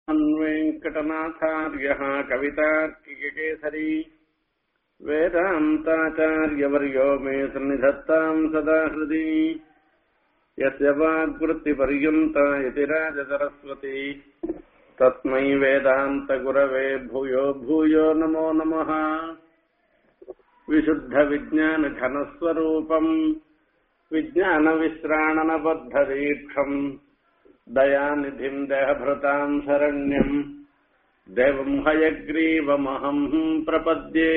वेङ्कटनाथार्यः कवितार्किककेसरी वेदान्ताचार्यवर्यो मे सन्निधत्ताम् सदा हृदि यस्य वाग्वृत्तिपर्यन्ता इति राजसरस्वती तस्मै वेदान्तगुरवे भूयो भूयो नमो नमः विशुद्धविज्ञानघनस्वरूपम् विज्ञानविश्राणनबद्धदीक्षम् दयानिधिम् देहभृताम् शरण्यम् देवम् हयग्रीवमहम् प्रपद्ये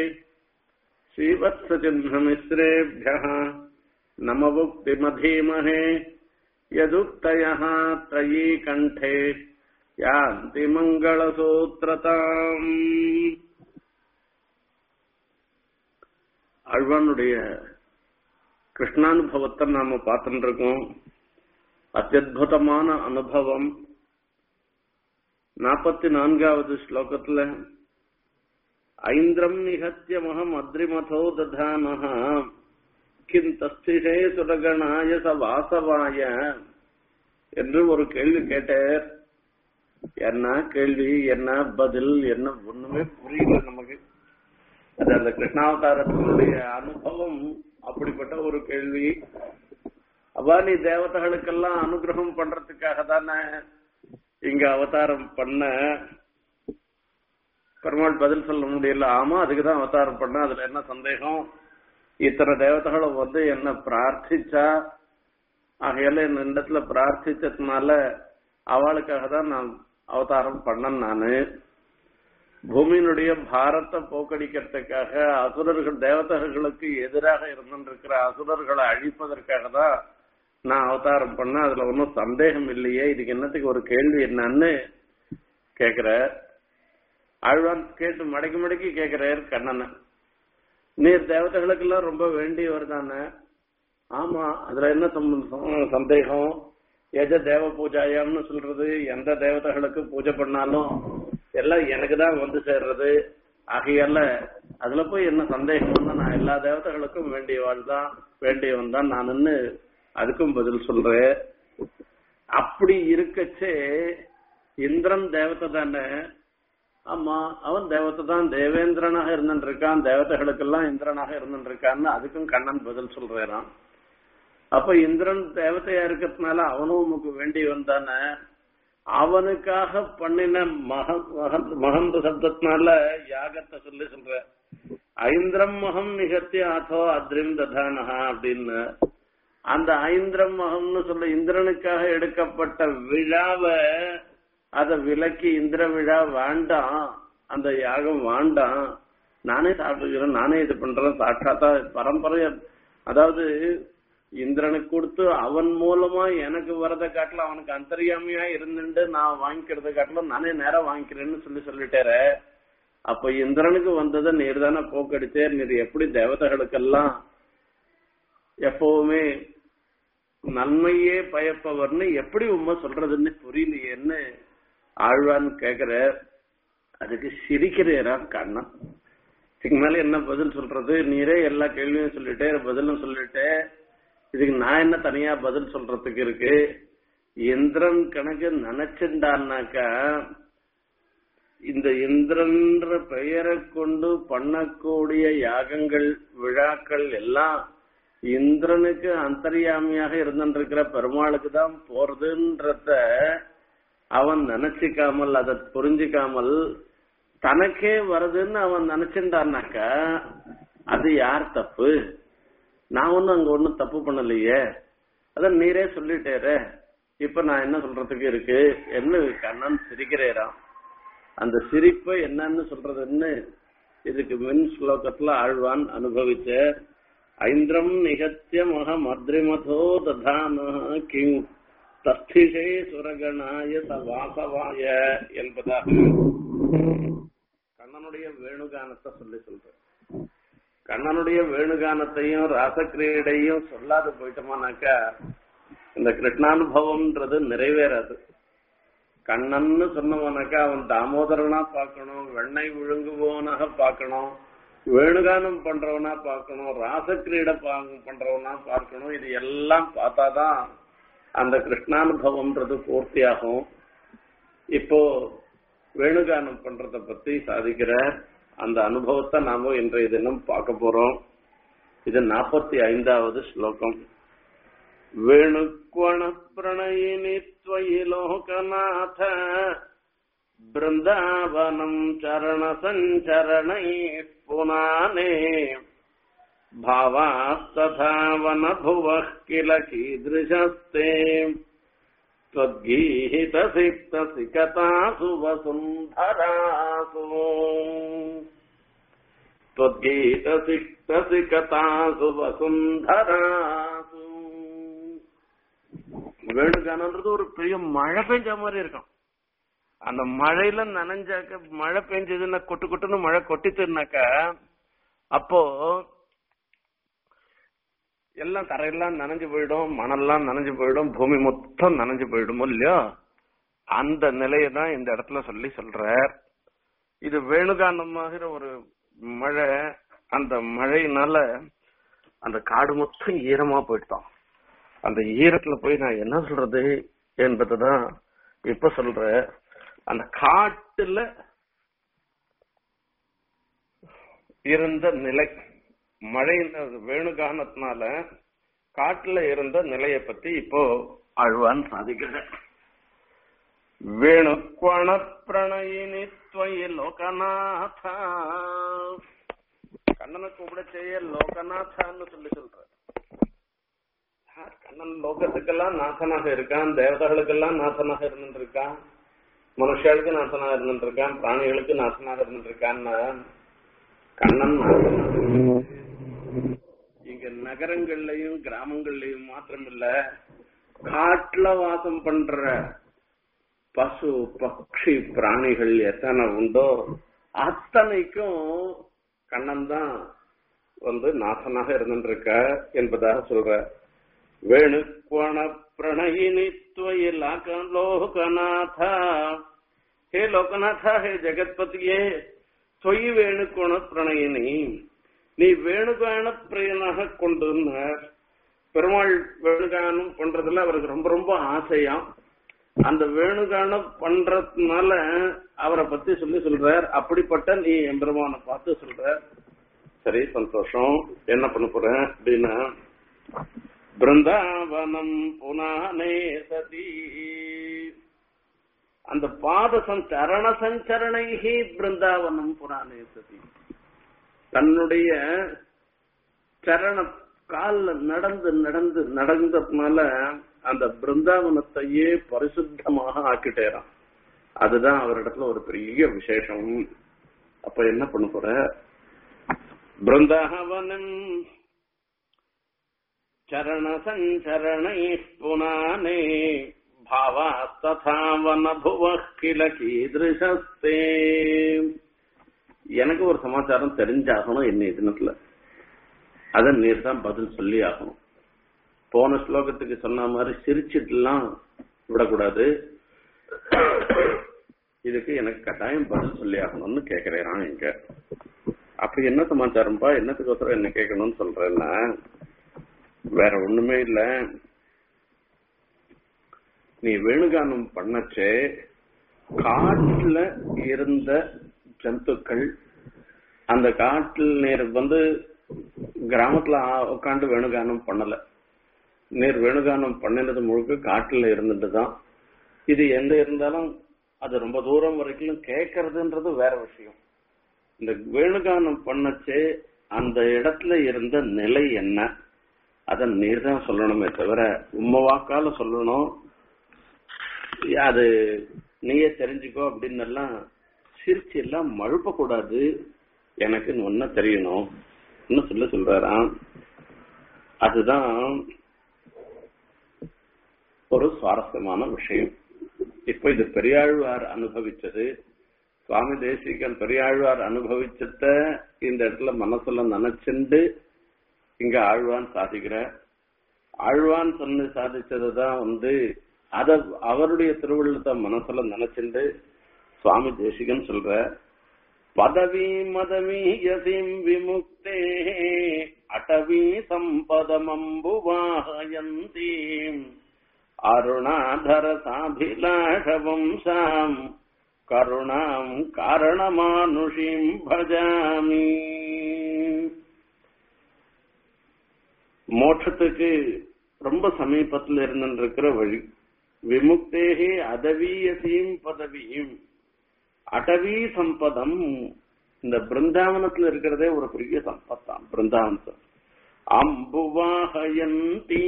श्रीवत्सचिह्नमिश्रेभ्यः नमवुक्तिमधीमहे यदुक्तयः त्रयी कण्ठे यान्ति மங்களசூத்திரதாம் அழ்வானுடைய கிருஷ்ணானுபவத்தை நாம பார்த்துட்டு இருக்கோம் அத்தியுதமான அனுபவம் நாற்பத்தி நான்காவது ஸ்லோகத்துல ஐந்திரம் நிகத்தியமகம் அத்ரிமதோ ததானஹ கிம் தஸ்திஷே சுரகணாய ச வாசவாய என்று ஒரு கேள்வி கேட்டார் என்ன கேள்வி என்ன பதில் என்ன ஒண்ணுமே புரியல நமக்கு அது அந்த கிருஷ்ணாவதாரத்தினுடைய அனுபவம் அப்படிப்பட்ட ஒரு கேள்வி அவா நீ தேவதைகளுக்கெல்லாம் அனுகிரகம் பண்றதுக்காக தானே இங்க அவதாரம் பண்ண பெருமாள் பதில் சொல்ல முடியல ஆமா அதுக்குதான் அவதாரம் பண்ண அதுல என்ன சந்தேகம் இத்தனை தேவதைகளும் வந்து என்ன பிரார்த்திச்சா ஆகையால என் இடத்துல பிரார்த்திச்சதுனால அவளுக்காக தான் நான் அவதாரம் பண்ணேன் நானு பூமியினுடைய பாரத்தை போக்கடிக்கிறதுக்காக அசுரர்கள் தேவதர்களுக்கு எதிராக இருந்திருக்கிற அசுரர்களை அழிப்பதற்காக தான் நான் அவதாரம் பண்ண அதுல ஒன்றும் சந்தேகம் இல்லையே இதுக்கு என்னத்துக்கு ஒரு கேள்வி என்னன்னு கேக்குற ஆழ்வான் கேட்டு மடக்கி மடக்கி கேக்குறார் கண்ணனை நீர் தேவதைகளுக்கு எல்லாம் ரொம்ப வேண்டியவர் தானே ஆமா அதுல என்ன சந்தேகம் எஜ தேவ பூஜாயம்னு சொல்றது எந்த தேவதைகளுக்கு பூஜை பண்ணாலும் எல்லாம் எனக்கு தான் வந்து சேர்றது ஆகையால அதுல போய் என்ன சந்தேகம்னா நான் எல்லா தேவதைகளுக்கும் வேண்டியவாள் தான் வேண்டியவன் தான் நான் அதுக்கும் பதில் சொல்றேன் அப்படி இருக்கச்சே இந்திரன் தேவதை தானே ஆமா அவன் தேவத்தை தான் தேவேந்திரனாக இருந்துட்டு இருக்கான் தேவதைகளுக்கெல்லாம் இந்திரனாக இருந்துட்டு இருக்கான்னு அதுக்கும் கண்ணன் பதில் சொல்றான் அப்ப இந்திரன் தேவதையா இருக்கிறதுனால அவனும் உமக்கு வேண்டியவன் தானே அவனுக்காக பண்ணின மகந்த சப்தத்தினால யாகத்தை சொல்லி சொல்ற ஐந்திரம் மகம் நிகழ்த்தி ஆதோ அத்ரிம் ததானஹா அப்படின்னு அந்த ஐந்திரம் மகம்னு சொல்ல இந்திரனுக்காக எடுக்கப்பட்ட விழாவை அத விலக்கி இந்திர விழா வேண்டாம் அந்த யாகம் வேண்டாம் நானே சாப்பிட்டுக்கிறேன் நானே இது பண்றேன் சாட்சாத்தா பரம்பரைய அதாவது இந்திரனுக்கு கொடுத்து அவன் மூலமா எனக்கு வரத காட்டில அவனுக்கு அந்தரியாமையா இருந்துட்டு நான் வாங்கிக்கிறத காட்டிலும் நானே நேரம் வாங்கிக்கிறேன்னு சொல்லி சொல்லிட்டேற அப்ப இந்திரனுக்கு வந்ததை நீர் தானே போக்கடிச்சே நீர் எப்படி தேவதைகளுக்கெல்லாம் எப்பவுமே நன்மையே பயப்பவர்னு எப்படி உண்மை சொல்றதுன்னு புரியலையேன்னு ஆழ்வான் கேக்குற அதுக்கு சிரிக்கிறேரா கண்ணன் இதுக்கு மேல என்ன பதில் சொல்றது நீரே எல்லா கேள்வியும் சொல்லிட்டே பதிலும் சொல்லிட்டே இதுக்கு நான் என்ன தனியா பதில் சொல்றதுக்கு இருக்கு இந்திரன் கணக்கு நினைச்சுட்டான்னாக்கா இந்த இந்திரன்ற பெயரை கொண்டு பண்ணக்கூடிய யாகங்கள் விழாக்கள் எல்லாம் இந்திரனுக்கு அந்தரியாமியாக இருந்திருக்கிற பெருமாளுக்கு தான் போறதுன்றத அவன் நினைச்சிக்காமல் அதை புரிஞ்சிக்காமல் தனக்கே வருதுன்னு அவன் நினைச்சுட்டான்னாக்கா அது யார் தப்பு நான் ஒன்னும் அங்க ஒன்னும் தப்பு பண்ணலையே அதான் நீரே சொல்லிட்டேரே இப்ப நான் என்ன சொல்றதுக்கு இருக்கு என்ன கண்ணன் சிரிக்கிறேராம் அந்த சிரிப்பை என்னன்னு சொல்றதுன்னு இதுக்கு மின் ஸ்லோகத்துல ஆழ்வான் அனுபவிச்ச ஐந்திரம் நிகத்திய மக மத்ரிமதோ ததான கிங் தஸ்திஷே சுரகணாய வாசவாய என்பதாக கண்ணனுடைய வேணுகானத்தை சொல்லி சொல்றேன் கண்ணனுடைய வேணுகானத்தையும் ராசக்கிரீடையும் சொல்லாது போயிட்டோமானாக்கா இந்த கிருஷ்ணானுபவம்ன்றது நிறைவேறாது கண்ணன்னு சொன்னவனாக்கா அவன் தாமோதரனா பார்க்கணும் வெண்ணெய் விழுங்குவோனாக பார்க்கணும் வேணுகானம் பண்றவனா பார்க்கணும் ராசக்கிரீடை பண்றவனா பார்க்கணும் இது எல்லாம் பார்த்தாதான் அந்த கிருஷ்ணானுபவம்ன்றது பூர்த்தியாகும் இப்போ வேணுகானம் பண்றத பத்தி சாதிக்கிற அந்த அனுபவத்தை நாம இன்றைய தினம் பார்க்க போறோம் இது நாற்பத்தி ஐந்தாவது ஸ்லோகம் வேணுக்வண பிரணயினி त्वयि लोकनाथ बृन्दावनम् चरणसञ्चरणैः पुनाने भावास्तथा वनभुवः किल कीदृशस्ते त्वद्गीहितसिक्तसिकतासु वसुन्धरासु त्वद्गीतसिक्तसिकतासु वसुन्धरासु வேணுகானன்றது ஒரு பெரிய மழை பெஞ்ச மாதிரி இருக்கும் அந்த மழையில நனைஞ்சாக்க மழை பெஞ்சதுன்னா கொட்டு கொட்டுன்னு மழை கொட்டிச்சுனாக்கா அப்போ எல்லாம் தரையெல்லாம் நனைஞ்சு போயிடும் மணல்லாம் நனைஞ்சு போயிடும் பூமி மொத்தம் நனைஞ்சு போயிடுமோ இல்லையோ அந்த நிலையை தான் இந்த இடத்துல சொல்லி சொல்றார் இது வேணுகானமாகிற ஒரு மழை அந்த மழையினால அந்த காடு மொத்தம் ஈரமா போயிட்டான் அந்த ஈரத்துல போய் நான் என்ன சொல்றது என்பதுதான் இப்ப சொல்ற அந்த காட்டுல இருந்த நிலை மழை வேணுகானத்தினால காட்டுல இருந்த நிலைய பத்தி இப்போ அழுவான் சாதிக்கிற வேணுக்வண பிரணயினி துவயி லோகநாத கண்ணனை கூப்பிட செய்ய லோகநாதான்னு சொல்லி சொல்ற கண்ணன் லோகத்துக்கெல்லாம் நாசனாக இருக்கான் தேவதைகளுக்கெல்லாம் நாசனாக இருந்துட்டு இருக்கான் மனுஷர்களுக்கு நாசனாக இருந்துட்டு இருக்கான் பிராணிகளுக்கு நாசனாக இருந்துட்டு இருக்கான்னு கண்ணன் இங்க நகரங்கள்லயும் கிராமங்கள்லயும் மாத்திரமில்ல காட்டுல வாசம் பண்ற பசு பக்ஷி பிராணிகள் எத்தனை உண்டோ அத்தனைக்கும் கண்ணன் தான் வந்து நாசனாக இருந்துட்டு இருக்க என்பதாக சொல்ற வேணுக்வண பிரணயினி துவயி லோகநாத ஹே லோகநாத ஹே ஜெகத்பதியே தொய் வேணுக்கோண பிரணயினி நீ வேணுகான பிரியனாக கொண்டு பெருமாள் வேணுகானம் பண்றதுல அவருக்கு ரொம்ப ரொம்ப ஆசையாம் அந்த வேணுகானம் பண்றதுனால அவரை பத்தி சொல்லி சொல்றார் அப்படிப்பட்ட நீ எம்பெருமானை பார்த்து சொல்ற சரி சந்தோஷம் என்ன பண்ண போற அப்படின்னா பிருந்தாவனம் புனானே சதி அந்த பாத சரண சஞ்சரணைகி பிருந்தாவனம் புராணே சதி தன்னுடைய சரண கால்ல நடந்து நடந்து நடந்ததுனால அந்த பிருந்தாவனத்தையே பரிசுத்தமாக ஆக்கிட்டேறான் அதுதான் அவரிடத்துல ஒரு பெரிய விசேஷம் அப்ப என்ன பண்ண போற பிருந்தாவனம் चरण सञ्चरणैः पुनाने भावास्तथा वनभुवः किल कीदृशस्ते எனக்கு ஒரு சமாச்சாரம் தெரிஞ்சாகணும் என்னைய தினத்துல அத நீர் தான் பதில் சொல்லி ஆகணும் போன ஸ்லோகத்துக்கு சொன்ன மாதிரி சிரிச்சிட்டுலாம் விடக்கூடாது இதுக்கு எனக்கு கட்டாயம் பதில் சொல்லி ஆகணும்னு கேக்குறேன் இங்க அப்ப என்ன சமாச்சாரம்ப்பா என்னத்துக்கோசரம் என்ன கேட்கணும்னு சொல்றேன்னா வேற ஒண்ணுமே இல்ல நீ வேணுகானம் பண்ணச்சே காட்டுல இருந்த ஜந்துக்கள் அந்த காட்டில் நீர் வந்து கிராமத்துல உட்காந்து வேணுகானம் பண்ணல நீர் வேணுகானம் பண்ணினது முழுக்க காட்டுல இருந்துட்டு தான் இது எந்த இருந்தாலும் அது ரொம்ப தூரம் வரைக்கும் கேட்கறதுன்றது வேற விஷயம் இந்த வேணுகானம் பண்ணச்சே அந்த இடத்துல இருந்த நிலை என்ன அத நீர் தான் சொல்லணுமே தவிர உம்ம வாக்கால சொல்லணும் அது நீயே தெரிஞ்சுக்கோ அப்படின்னு எல்லாம் சிரிச்சு எல்லாம் மழுப்ப கூடாது எனக்கு ஒன்ன தெரியணும் இன்னும் சொல்ல சொல்றாராம் அதுதான் ஒரு சுவாரஸ்யமான விஷயம் இப்ப இது பெரியாழ்வார் அனுபவிச்சது சுவாமி தேசிகன் பெரியாழ்வார் அனுபவிச்சத இந்த இடத்துல மனசுல நினைச்சுண்டு இங்க ஆழ்வான் சாதிக்கிற ஆழ்வான் சொன்ன சாதிச்சதுதான் வந்து அத அவருடைய திருவள்ளத்தை மனசுல நினைச்சுண்டு சுவாமி தேசிகன் சொல்ற பதவி மதவி யசிம் விமுக்தே அடவி சம்பதமம்புவாயந்தி அருணாதர சாபிலாஷ வம்சாம் கருணாம் காரணமானுஷிம் பஜாமி மோட்சத்துக்கு ரொம்ப சமீபத்தில் இருந்திருக்கிற வழி விமுக்தேகே அதவீயசீம் பதவியும் அடவி சம்பதம் இந்த பிருந்தாவனத்துல இருக்கிறதே ஒரு பெரிய சம்பத் தான் பிருந்தாவனத்தை அம்புவாகயந்தி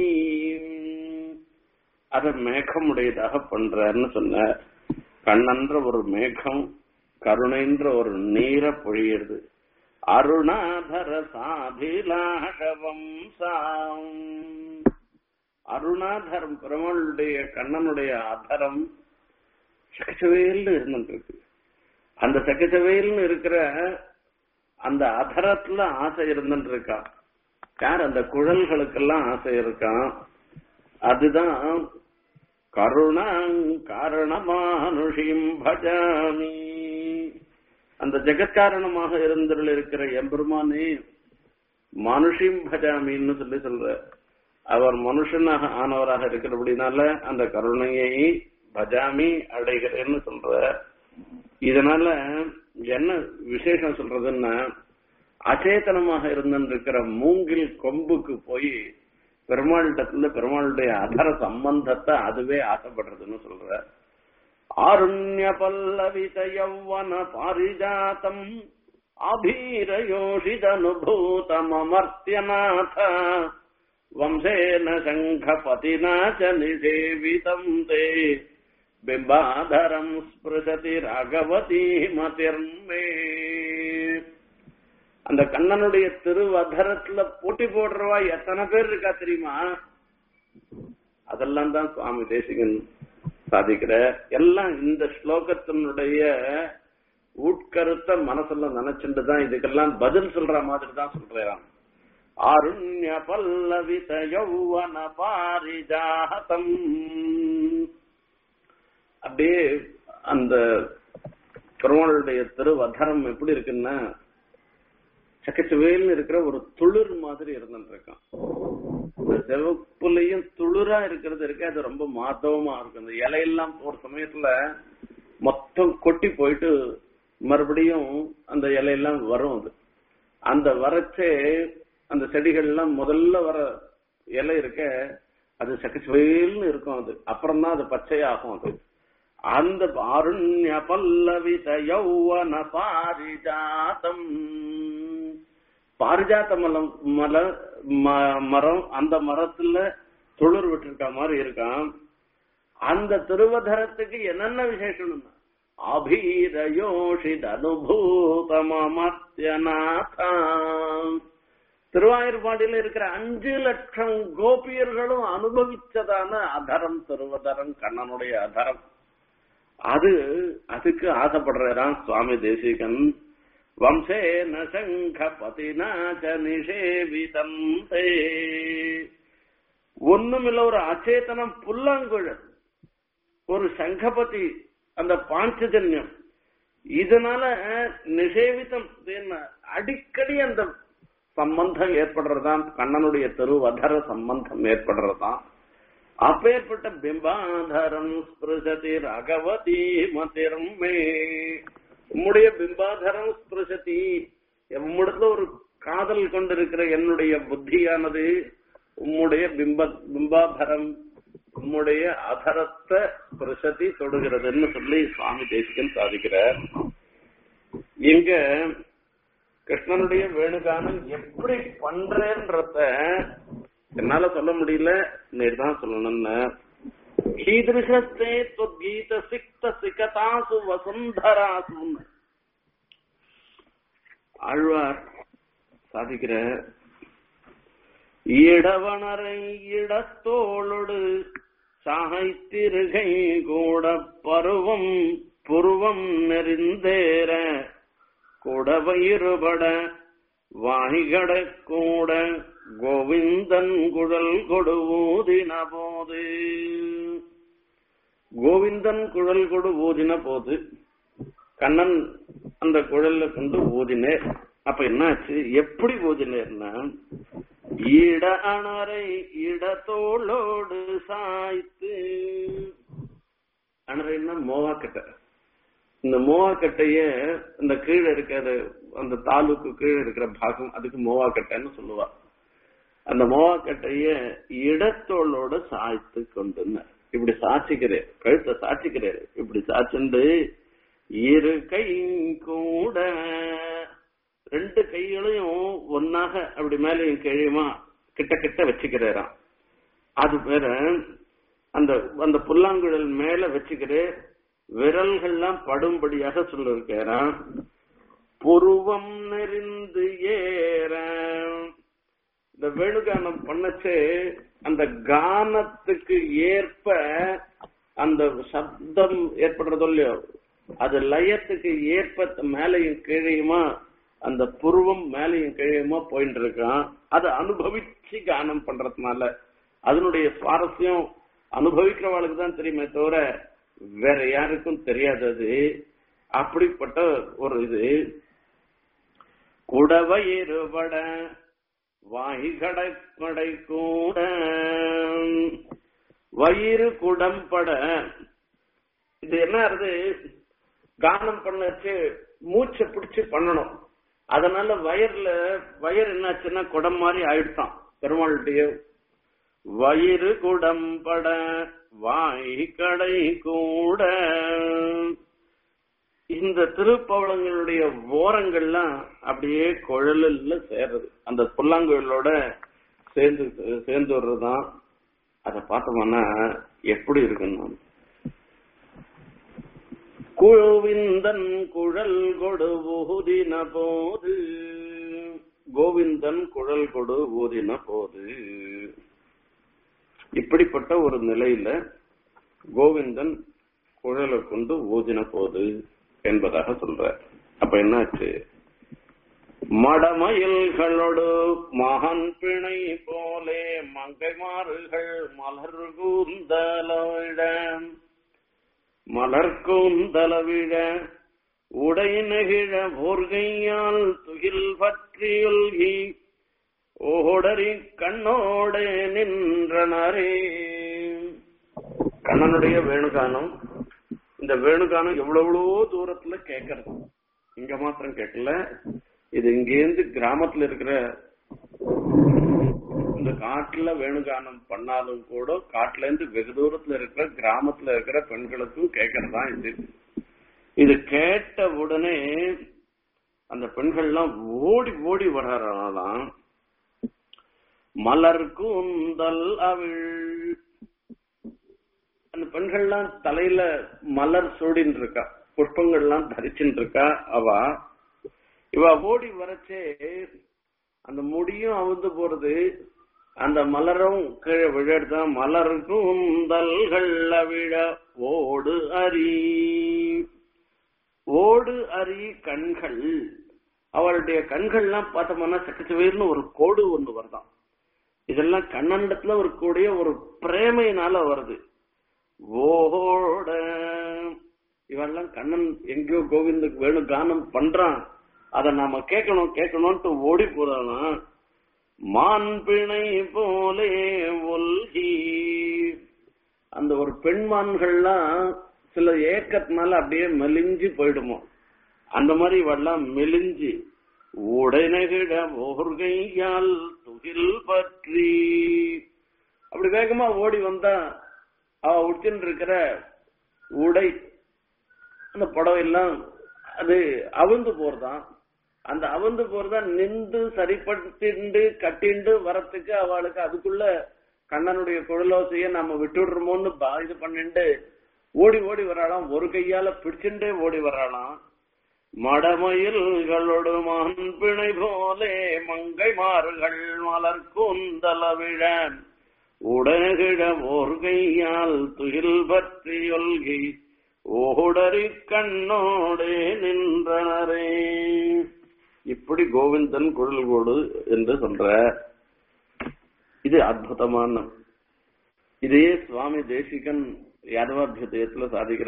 அத மேகமுடையதாக பண்றாருன்னு சொன்ன கண்ணன்ற ஒரு மேகம் கருணைன்ற ஒரு நீரை பொழியிறது அருணாதர சாபிலாஷவம் சாம் அருணாதரம் பெருமாளுடைய கண்ணனுடைய ஆதரம் சகச்சவேல்னு இருந்துருக்கு அந்த சகச்சவேல்னு இருக்கிற அந்த அதரத்துல ஆசை இருந்துட்டு இருக்கா யார் அந்த குழல்களுக்கெல்லாம் ஆசை இருக்கான் அதுதான் கருணா காரணமானுஷிம் பஜாமி அந்த ஜெகத்காரணமாக இருந்துள்ள இருக்கிற எம்பெருமானே மனுஷிம் பஜாமின்னு சொல்லி சொல்ற அவர் மனுஷனாக ஆனவராக இருக்கிறபடினால அந்த கருணையை பஜாமி அடைகிறேன்னு சொல்ற இதனால என்ன விசேஷம் சொல்றதுன்னா அச்சேதனமாக இருந்திருக்கிற மூங்கில் கொம்புக்கு போய் பெருமாளிடத்துல பெருமாளுடைய அதர சம்பந்தத்தை அதுவே ஆசைப்படுறதுன்னு சொல்ற ஆருண்ய பல்லவித யௌவன பாரிஜாத்தம் அபீரயோஷிதனுபூதமர்த்தியநாத வம்சேன சங்கபதினா ச நிஷேவிதம் தே பிம்பாதரம் ஸ்பிருசதி ராகவதி மதிர்மே அந்த கண்ணனுடைய திருவதரத்துல போட்டி போடுறவா எத்தனை பேர் இருக்கா தெரியுமா அதெல்லாம் தான் சுவாமி தேசிகன் சாதிக்கிற எல்லாம் இந்த ஸ்லோகத்தினுடைய உட்கருத்த மனசுல நினைச்சுட்டு தான் இதுக்கெல்லாம் பதில் சொல்ற மாதிரி தான் சொல்றான் ஆருண்ய பல்லவித யௌவன பாரிஜாதம் அப்படியே அந்த பெருமாளுடைய திருவதரம் எப்படி இருக்குன்னா சக்கச்சுவேல்னு இருக்கிற ஒரு துளிர் மாதிரி இருந்துட்டு இருக்கான் இந்த செவப்புலையும் துளிரா இருக்கிறது இருக்கு அது ரொம்ப மாதவமா இருக்கும் இந்த இலையெல்லாம் ஒரு சமயத்துல மொத்தம் கொட்டி போயிட்டு மறுபடியும் அந்த இலையெல்லாம் வரும் அது அந்த வரச்சே அந்த செடிகள் எல்லாம் முதல்ல வர இலை இருக்க அது சக்கச்சுவேல்னு இருக்கும் அது அப்புறம் தான் அது பச்சையாகும் அது அந்த ஆருண்ய பல்லவித யௌவன பாரிஜாத்தம் பாரிஜாத்த மலம் மல மரம் அந்த மரத்துல துளிர் விட்டுருக்க மாதிரி இருக்கான் அந்த திருவதரத்துக்கு என்னென்ன விசேஷம்னா அபீரயோஷித் அனுபூதமர்த்தியநாதான் திருவாயூர்பாடியில இருக்கிற அஞ்சு லட்சம் கோபியர்களும் அனுபவிச்சதான அதரம் திருவதரம் கண்ணனுடைய அதரம் அது அதுக்கு ஆசைப்படுறான் சுவாமி தேசிகன் வம்சேன சங்க பதினாச்ச நிஷேவிதம் தே ஒண்ணுமில்ல ஒரு அச்சேதனம் புல்லாங்குழல் ஒரு சங்கபதி அந்த பாஞ்சஜன்யம் இதனால நிஷேவிதம் அடிக்கடி அந்த சம்பந்தம் ஏற்படுறதுதான் கண்ணனுடைய திருவதர சம்பந்தம் ஏற்படுறதுதான் அப்பேற்பட்ட பிம்பாதரம் ஸ்பிருசதி ரகவதி மதிர்மே உம்முடைய பிம்பாதரம் ஸ்பிருசதி உம்மிடத்துல ஒரு காதல் கொண்டிருக்கிற என்னுடைய புத்தியானது உம்முடைய பிம்ப பிம்பாதரம் உம்முடைய அதரத்தை ஸ்பிருசதி தொடுகிறதுன்னு சொல்லி சுவாமி தேசிகன் சாதிக்கிறார் இங்க கிருஷ்ணனுடைய வேணுகானம் எப்படி பண்றேன்றத என்னால சொல்ல முடியல நேர் தான் சொல்லணும்னு கீதிருஷஸ்தே துவீத சிக்த சிகதாசு வசுந்தராசு ஆழ்வார் சாதிக்கிற இடவனரை இடத்தோளொடு சாய்த்திருகை கூட பருவம் புருவம் நெறிந்தேற குடவயிறுபட வாய்கட கூட கோவிந்தன் குழல் கொடு ஊதின போது கோவிந்தன் குழல் கொடு ஊதின போது கண்ணன் அந்த குழல்ல கொண்டு ஊதினேர் அப்ப என்னாச்சு எப்படி ஊதினேர்னா இட அணரை இடத்தோளோடு சாய்த்து அணரைன்னா மோவாக்கட்டை இந்த மோவாக்கட்டைய இந்த கீழே இருக்கிற அந்த தாலுக்கு கீழே இருக்கிற பாகம் அதுக்கு மோவாக்கட்டைன்னு சொல்லுவா அந்த மோவாக்கட்டைய இடத்தோளோட சாய்த்து கொண்டுன்னு இப்படி சாட்சிக்கிறேன் கழுத்தை சாட்சிக்கிறேன் இப்படி சாச்சுண்டு இரு கை கூட ரெண்டு கைகளையும் ஒன்னாக அப்படி மேலையும் கீழையுமா கிட்ட கிட்ட வச்சுக்கிறாராம் அது பேர அந்த அந்த புல்லாங்குழல் மேல வச்சுக்கிற விரல்கள்லாம் படும்படியாக சொல்லிருக்கிறான் புருவம் நெறிந்து ஏற இந்த வேணுகானம் பண்ணச்சே அந்த கானத்துக்கு ஏற்ப அந்த சப்தம் ஏற்படுறதோ இல்லையோ அது லயத்துக்கு ஏற்ப மேலையும் கீழையுமா அந்த புருவம் மேலையும் கீழையுமா போயிட்டு இருக்கான் அதை அனுபவிச்சு கானம் பண்றதுனால அதனுடைய சுவாரஸ்யம் அனுபவிக்கிறவாளுக்கு தான் தெரியுமே தவிர வேற யாருக்கும் தெரியாதது அப்படிப்பட்ட ஒரு இது குடவை இருபட வாய்கடை கடை கூட வயிறு குடம்பட இது என்ன ஆகுது கானம் பண்ணச்சு மூச்சை பிடிச்சு பண்ணணும் அதனால வயர்ல வயர் என்னாச்சுன்னா குடம் மாதிரி ஆயிடுச்சான் பெருமாளுடைய வயிறு குடம்பட வாய் கடை கூட இந்த திருப்பவளங்களுடைய ஓரங்கள்லாம் அப்படியே குழலில் சேர்றது அந்த புல்லாங்குழலோட சேர்ந்து சேர்ந்து வர்றதுதான் அதை பார்த்தோம்னா எப்படி இருக்குன்னு கோவிந்தன் குழல் கொடு ஊதின போது கோவிந்தன் குழல் கொடு ஊதின போது இப்படிப்பட்ட ஒரு நிலையில கோவிந்தன் குழலை கொண்டு ஊதின போது என்பதாக சொல்ற அப்ப என்னாச்சு மடமயில்களோடு மகன் பிணை போலே மங்கைமாறுகள் மலர் கூந்தலவிட மலர் கூந்தலவிட உடை நெகிழ போர்கையால் துகில் பற்றியுல்கி ஓடரி கண்ணோட நின்றனரே கண்ணனுடைய வேணுகானம் இந்த வேணுகானம் எவ்வளவு தூரத்துல கேட்கறது இங்க மாத்திரம் கேட்கல இது இங்கேருந்து கிராமத்துல இருக்கிற இந்த காட்டுல வேணுகானம் பண்ணாலும் கூட காட்டுல இருந்து வெகு தூரத்துல இருக்கிற கிராமத்துல இருக்கிற பெண்களுக்கும் கேட்கறதுதான் இது இது கேட்ட உடனே அந்த பெண்கள்லாம் ஓடி ஓடி வர்றாங்களாம் மலர் கூந்தல் அவிழ் அந்த பெண்கள்லாம் தலையில மலர் சூடின்னு இருக்கா புஷ்பங்கள்லாம் தரிச்சுட்டு இருக்கா அவ இவ ஓடி வரச்சே அந்த முடியும் அவுந்து போறது அந்த மலரும் கீழே விழறது மலர் கூந்தல்கள் விழ ஓடு அரி ஓடு அரி கண்கள் அவளுடைய கண்கள்லாம் பார்த்தோம்னா சக்கச்சவேர்னு ஒரு கோடு ஒண்ணு வருதாம் இதெல்லாம் கண்ணண்டத்துல ஒரு கூடிய ஒரு பிரேமையினால வருது ஓட இவெல்லாம் கண்ணன் எங்கேயோ கோவிந்துக்கு வேணும் கானம் பண்றான் அத நாம கேட்கணும் கேட்கணும்ட்டு ஓடி போறானா மான் பிணை போலே ஒல்கி அந்த ஒரு பெண்மான்கள்லாம் சில ஏக்கத்தினால அப்படியே மெலிஞ்சு போயிடுமோ அந்த மாதிரி இவெல்லாம் மெலிஞ்சு உடனகிட ஓர்கையால் துகில் பற்றி அப்படி வேகமா ஓடி வந்தா அவ உடுத்தின்னு இருக்கிற உடை அந்த புடவை எல்லாம் அது அவிழ்ந்து போறதான் அந்த அவிழ்ந்து போறதா நின்று சரிப்படுத்திண்டு கட்டிண்டு வரத்துக்கு அவளுக்கு அதுக்குள்ள கண்ணனுடைய குழலோசைய நம்ம விட்டுடுறோமோன்னு பா- இது பண்ணிண்டு ஓடி ஓடி வராளாம் ஒரு கையால பிடிச்சுட்டே ஓடி வராளாம் மடமயில்களோடு மான்பிணை போலே மங்கை மாறுகள் மலர் கூந்தலவிழ உடகிட ஓர் கையால் துயில் பற்றி ஒல்கி ஓடரி கண்ணோடே நின்றனரே இப்படி கோவிந்தன் குழல் கோடு என்று சொல்ற இது அற்புதமான இதே சுவாமி தேசிகன் யாதவாபியுதயத்துல சாதிக்கிற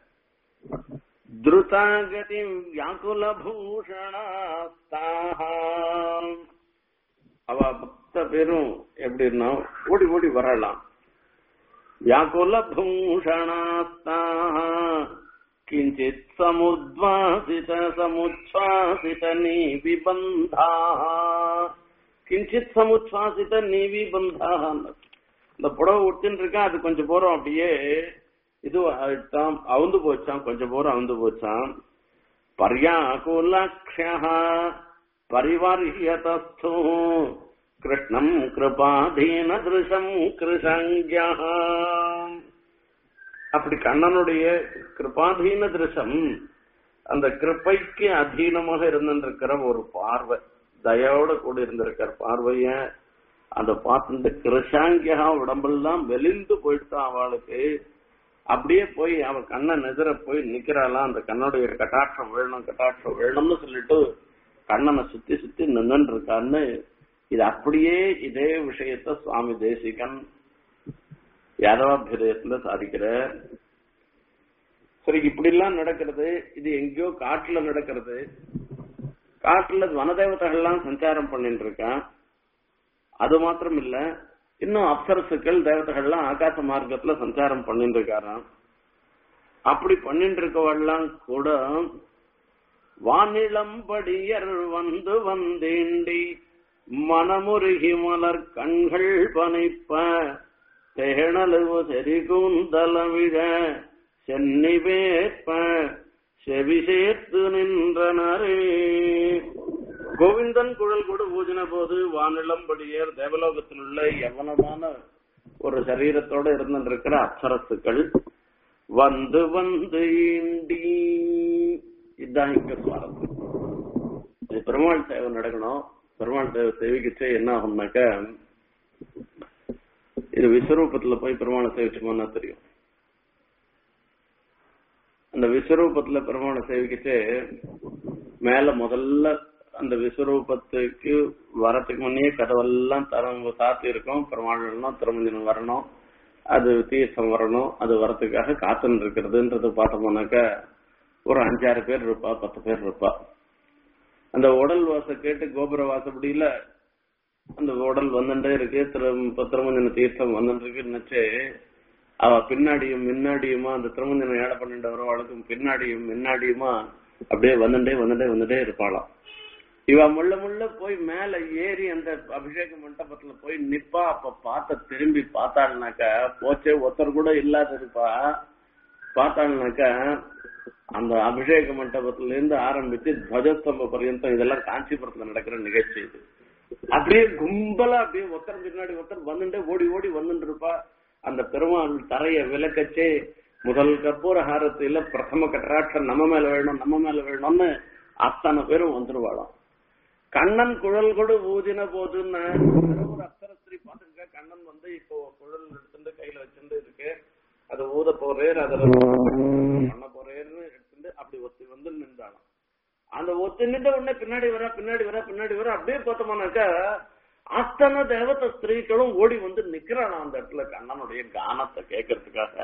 திருதாகதி வியாக்குல பூஷணாஸ்தாக அவ மொத்த பேரும் எப்படின்னா ஓடி ஓடி வரலாம் व्याकुल भूषणास्ताः किञ्चित् समुद्वासित समुच्छ्वासित नीविबन्धाः கிஞ்சித் சமுச்சாசித நீவி பந்தாக இந்த புடவை உடுத்தின்னு இருக்கா அது கொஞ்சம் போறோம் அப்படியே இது ஆயிட்டாம் அவுந்து போச்சான் கொஞ்சம் போறோம் அவுந்து போச்சான் பர்யாகுலக்ஷா பரிவர்யதஸ்து கிருஷ்ணம் கிருபாதீன திருஷம் கிருஷங்கியா அப்படி கண்ணனுடைய கிருபாதீன திருஷம் அந்த கிருப்பைக்கு அதீனமாக இருந்திருக்கிற ஒரு பார்வை தயோட கூட இருந்திருக்கிற பார்வைய அந்த பார்த்து கிருஷாங்கியா உடம்பெல்லாம் வெளிந்து போயிடுதான் அவளுக்கு அப்படியே போய் அவ கண்ணை நெதிர போய் நிக்கிறாளாம் அந்த கண்ணுடைய கட்டாட்சம் வேணும் கட்டாட்சம் வேணும்னு சொல்லிட்டு கண்ணனை சுத்தி சுத்தி நின்று இருக்கான்னு இது அப்படியே இதே விஷயத்த சுவாமி தேசிகன் யாதவாபிரயத்துல சாதிக்கிற சரி இப்படி எல்லாம் நடக்கிறது இது எங்கேயோ காட்டுல நடக்கிறது காட்டுல வனதேவதைகள்லாம் சஞ்சாரம் பண்ணிட்டு இருக்கான் அது மாத்திரம் இல்ல இன்னும் அப்சரசுக்கள் தேவதைகள்லாம் ஆகாச மார்க்கத்துல சஞ்சாரம் பண்ணிட்டு இருக்காராம் அப்படி பண்ணிட்டு இருக்கவெல்லாம் கூட வானிளம்படியர் வந்து வந்தேண்டி மனமுருகி மலர் கண்கள் பனைப்ப தேணலுவு செறிகூந்தலவிழ சென்னி வேற்ப செவி சேர்த்து நின்றனரே கோவிந்தன் குழல் கூட ஊதின போது வானிளம்படியர் தேவலோகத்தில் உள்ள யவனமான ஒரு சரீரத்தோட இருந்திருக்கிற அப்சரசுக்கள் வந்து வந்து ஈண்டி இதுதான் இங்க சுவாரஸ்யம் இது பெருமாள் சேவை நடக்கணும் பெருமாள் சேவை சேவிக்கிச்சே என்ன ஆகும்னாக்க இது விஸ்வரூபத்துல போய் பெருமாளை சேவிச்சோம்னா தெரியும் அந்த விஸ்வரூபத்துல பெருமாளை சேவிக்கிச்சே மேல முதல்ல அந்த விஸ்வரூபத்துக்கு வரத்துக்கு முன்னே கதவெல்லாம் தரம் சாத்தி இருக்கும் பெருமாள் திருமஞ்சனம் வரணும் அது தீர்த்தம் வரணும் அது வரத்துக்காக காத்துன்னு இருக்கிறதுன்றது பார்த்தோம்னாக்க ஒரு அஞ்சாறு பேர் இருப்பா பத்து பேர் இருப்பா அந்த உடல் வாச கேட்டு கோபுர வாசப்படியில அந்த உடல் வந்துட்டே இருக்கு திரு திருமஞ்சன தீர்த்தம் வந்துட்டு இருக்குன்னு அவ பின்னாடியும் முன்னாடியுமா அந்த திருமஞ்சனம் ஏழை பண்ணிட்டு வரவாளுக்கும் பின்னாடியும் முன்னாடியுமா அப்படியே வந்துட்டே வந்துட்டே வந்துட்டே இருப்பாளாம் இவ முள்ள முள்ள போய் மேல ஏறி அந்த அபிஷேக மண்டபத்துல போய் நிப்பா அப்ப பார்த்த திரும்பி பார்த்தாள்னாக்கா போச்சே ஒருத்தர் கூட இல்லாத இருப்பா பார்த்தாள்னாக்கா அந்த அபிஷேக மண்டபத்துல இருந்து ஆரம்பிச்சு துவஜஸ்தம்ப பர்யந்தம் இதெல்லாம் காஞ்சிபுரத்துல நடக்கிற நிகழ்ச்சி இது அப்படியே கும்பலா அப்படியே ஒருத்தர் பின்னாடி ஒருத்தர் வந்துட்டு ஓடி ஓடி வந்துட்டு இருப்பா அந்த பெருமாள் தரைய விளக்கச்சே முதல் கற்பூர ஹாரத்தில பிரதம கட்டராட்சம் நம்ம மேல வேணும் நம்ம மேல வேணும்னு அத்தனை பேரும் வந்துருவாளாம் கண்ணன் குழல் கொடு ஊதின போதுன்னு ஒரு அப்சரஸ்திரி பாத்துருக்க கண்ணன் வந்து இப்போ குழல் எடுத்துட்டு கையில வச்சுட்டு இருக்கு அது ஊத போறேர் அதுல பண்ண போறேன்னு எடுத்துட்டு அப்படி ஒத்தி வந்து நின்றாலும் அந்த ஒத்தி நின்ற உடனே பின்னாடி வர பின்னாடி வர பின்னாடி வர அப்படியே பார்த்தோம்னாக்கா அத்தனை தேவத ஸ்திரீகளும் ஓடி வந்து நிக்கிறானா அந்த இடத்துல கண்ணனுடைய கானத்தை கேட்கறதுக்காக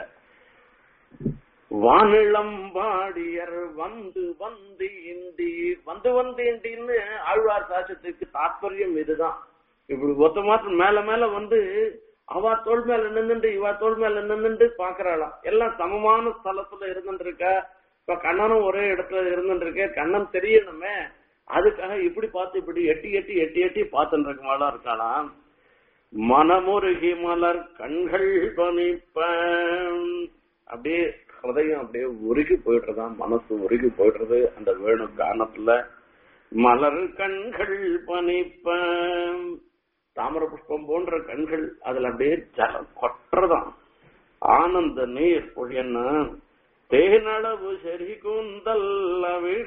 வானிளம்பாடியர் வந்து வந்து இண்டி வந்து வந்து இண்டின்னு ஆழ்வார் சாசத்துக்கு தாற்பயம் இதுதான் இப்படி ஒத்த மாத்திரம் மேல மேல வந்து அவ தோல் மேல நின்னுண்டு இவ தோல் மேல நின்னுண்டு பாக்குறாளாம் எல்லாம் சமமான ஸ்தலத்துல இருந்துட்டு இருக்க இப்ப கண்ணனும் ஒரே இடத்துல இருந்துட்டு இருக்க கண்ணன் தெரியணுமே அதுக்காக இப்படி பார்த்து இப்படி எட்டி எட்டி எட்டி எட்டி பார்த்துட்டு இருக்கமாலாம் இருக்காளாம் மனமுருகி மலர் கண்கள் பணிப்ப அப்படியே ஹிருதயம் அப்படியே உருகி போயிடுறதான் மனசு உருகி போயிடுறது அந்த வேணு கானத்துல மலர் கண்கள் பணிப்ப தாமர புஷ்பம் போன்ற கண்கள் அதுல அப்படியே ஜலம் கொட்டுறதாம் ஆனந்த நீர் பொழியன்னா தேனளவு செறி கூந்தல் விழ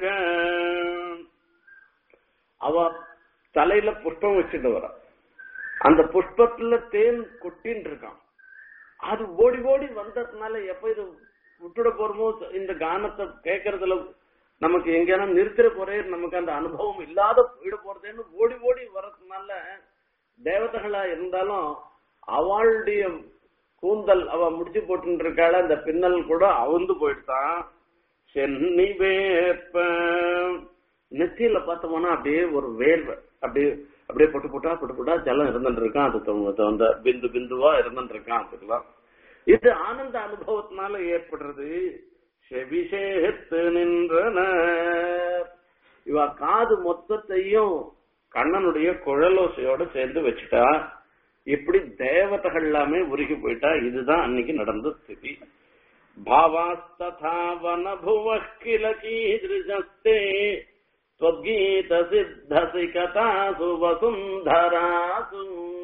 அவ தலையில புஷ்பம் வச்சுட்டு வர அந்த புஷ்பத்துல தேன் கொட்டின்னு இருக்கான் அது ஓடி ஓடி வந்ததுனால எப்ப இது விட்டுட போறோமோ இந்த கானத்தை கேட்கறதுல நமக்கு எங்கேனா நிறுத்திட போறே நமக்கு அந்த அனுபவம் இல்லாத போயிட போறதேன்னு ஓடி ஓடி வர்றதுனால தேவதைகளா இருந்தாலும் அவளுடைய கூந்தல் அவ முடிச்சு போட்டு இருக்காள அந்த பின்னல் கூட அவுந்து போயிட்டான் சென்னி வேப்ப நெத்தியில பார்த்தோம்னா அப்படியே ஒரு வேர்வை அப்படியே அப்படியே பொட்டு பொட்டா பொட்டு பொட்டா ஜலம் இருந்துட்டு இருக்கான் அது தொ- அந்த பிந்து பிந்துவா இருந்துட்டு இருக்கான் அதுக்கெல்லாம் இது ஆனந்த அனுபவத்தினால ஏற்படுறது செவிசேத்து நின்றன இவ காது மொத்தத்தையும் கண்ணனுடைய குழலோசையோட சேர்ந்து வச்சுட்டா இப்படி தேவதைகள் எல்லாமே உருகி போயிட்டா இதுதான் அன்னைக்கு நடந்த ஸ்திதி பாவாஸ்ததா வனபுவ கில கீதிருஜஸ்தே त्वद्गीत सिद्धसि कथासु वसुन्धरासु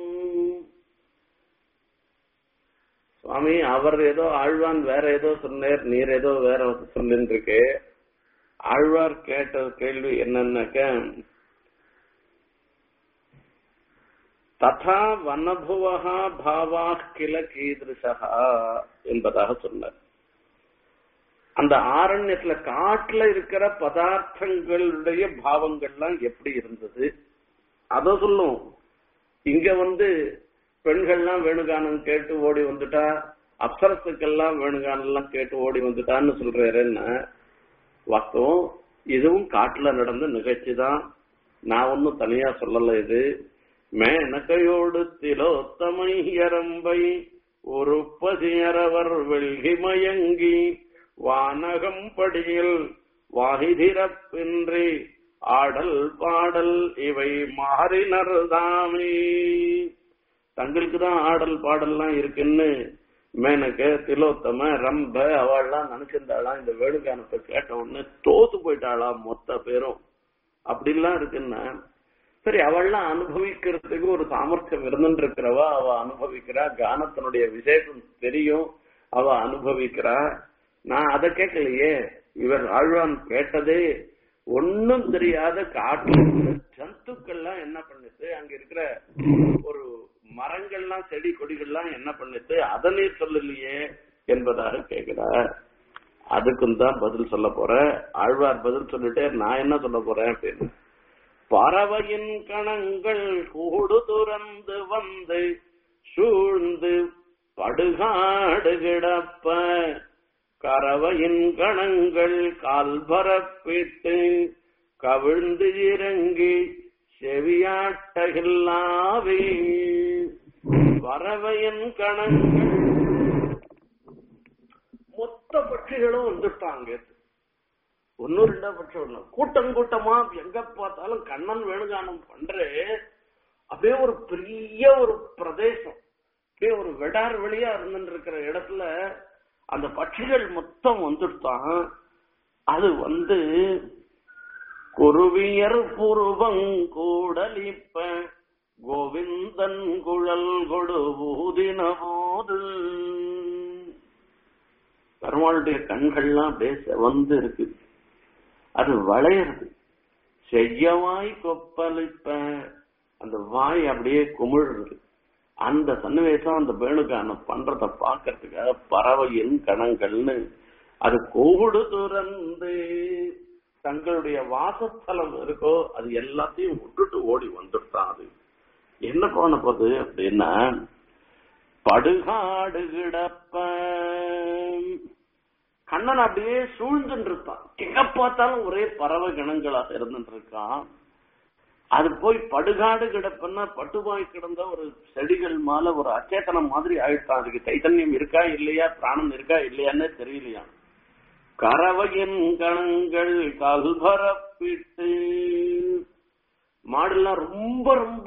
சுவாமி அவர் ஏதோ ஆழ்வான் வேற ஏதோ சொன்னார் நீர் ஏதோ வேற சொல்லின்னு இருக்கு ஆழ்வார் கேட்ட கேள்வி என்னன்னாக்க ததா வனபுவகா பாவா கில கீதிருஷா என்பதாக சொன்னார் அந்த ஆரண்யத்துல காட்டுல இருக்கிற பதார்த்தங்களுடைய பாவங்கள்லாம் எப்படி இருந்தது அத சொல்லும் இங்க வந்து பெண்கள்லாம் வேணுகானம் கேட்டு ஓடி வந்துட்டா அப்சரத்துக்கெல்லாம் வேணுகானெல்லாம் கேட்டு ஓடி வந்துட்டான்னு சொல்றாருன்னா வாஸ்தவம் இதுவும் காட்டுல நடந்த நிகழ்ச்சி தான் நான் ஒன்னும் தனியா சொல்லல இது மேனகையோடு திலோத்தமையரம்பை ஒரு பதியரவர் வெள்கி மயங்கி வானகம் படியில் வாகிதிரப்பின்றி ஆடல் பாடல் இவை மாறினர் தாமே தங்களுக்கு தான் ஆடல் பாடல்லாம் இருக்குன்னு மேனக திலோத்தம ரம்ப அவள்லாம் நினைச்சிருந்தாளாம் இந்த வேணுகானத்தை கேட்ட உடனே தோத்து போயிட்டாளாம் மொத்த பேரும் அப்படிலாம் இருக்குன்னா சரி அவள்லாம் அனுபவிக்கிறதுக்கு ஒரு சாமர்த்தியம் இருந்துட்டு இருக்கிறவா அவ அனுபவிக்கிறா கானத்தினுடைய விசேஷம் தெரியும் அவ அனுபவிக்கிறா நான் அதை கேட்கலையே இவர் ஆழ்வான் கேட்டதே ஒன்னும் தெரியாத காட்டு ஜந்துக்கள்லாம் என்ன பண்ணுது அங்க இருக்கிற ஒரு மரங்கள்லாம் செடி கொடிகள்லாம் என்ன பண்ணுது அதனே சொல்லலையே என்பதாக கேட்கிறார் அதுக்கும் தான் பதில் சொல்ல போறேன் ஆழ்வார் பதில் சொல்லிட்டே நான் என்ன சொல்ல போறேன் அப்படின்னு பறவையின் கணங்கள் கூடு துறந்து வந்து சூழ்ந்து படுகாடு கிடப்ப கறவையின் கணங்கள் கால் பரப்பிட்டு கவிழ்ந்து இறங்கி செவியாட்டகில்லாவே பறவையின் கணங்கள் மொத்த பட்சிகளும் வந்துட்டாங்க ஒன்னு ரெண்டா பட்சம் ஒண்ணு கூட்டம் கூட்டமா எங்க பார்த்தாலும் கண்ணன் வேணுகானம் பண்ற அப்படியே ஒரு பெரிய ஒரு பிரதேசம் அப்படியே ஒரு வெடார் வெளியா இருந்துட்டு இருக்கிற இடத்துல அந்த பட்சிகள் மொத்தம் வந்துட்டான் அது வந்து குருவியர் புருவங் கூடலிப்ப கோவிந்தன் குழல் கொடு ஊதின போது பெருமாளுடைய கண்கள்லாம் அப்படியே செவந்து இருக்கு அது வளையிறது செய்யவாய் கொப்பளிப்ப அந்த வாய் அப்படியே குமிழ்றது அந்த சன்னிவேசம் அந்த வேணுகானம் பண்றத பாக்கிறதுக்காக பறவையின் கணங்கள்னு அது கோடு துறந்து தங்களுடைய வாசஸ்தலம் இருக்கோ அது எல்லாத்தையும் விட்டுட்டு ஓடி வந்துட்டான் அது என்ன போன போகுது அப்படின்னா படுகாடு கிடப்ப கண்ணன் அப்படியே சூழ்ந்துட்டு இருப்பான் எங்க பார்த்தாலும் ஒரே பறவை கணங்களாக இருந்துட்டு இருக்கான் அது போய் படுகாடு கிடப்புன்னா பட்டுவாய் கிடந்த ஒரு செடிகள் மேல ஒரு அச்சேதனம் மாதிரி ஆயிட்டான் அதுக்கு சைத்தன்யம் இருக்கா இல்லையா பிராணம் இருக்கா இல்லையான்னு தெரியலையா கறவையின் கணங்கள் கல்பரப்பிட்டு மாடுலாம் ரொம்ப ரொம்ப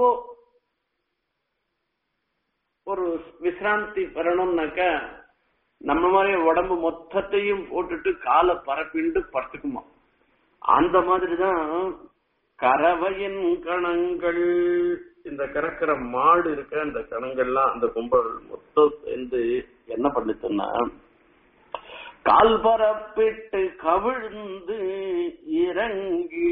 ஒரு விசிராந்தி பெறணும்னாக்க நம்ம மாதிரி உடம்பு மொத்தத்தையும் போட்டுட்டு காலை பரப்பிண்டு படுத்துக்குமா அந்த மாதிரிதான் கறவையின் கணங்கள் இந்த கறக்கிற மாடு இருக்க அந்த கணங்கள்லாம் அந்த கும்பல் மொத்தம் சேர்ந்து என்ன பண்ணுச்சுன்னா கால் பரப்பிட்டு கவிழ்ந்து இறங்கி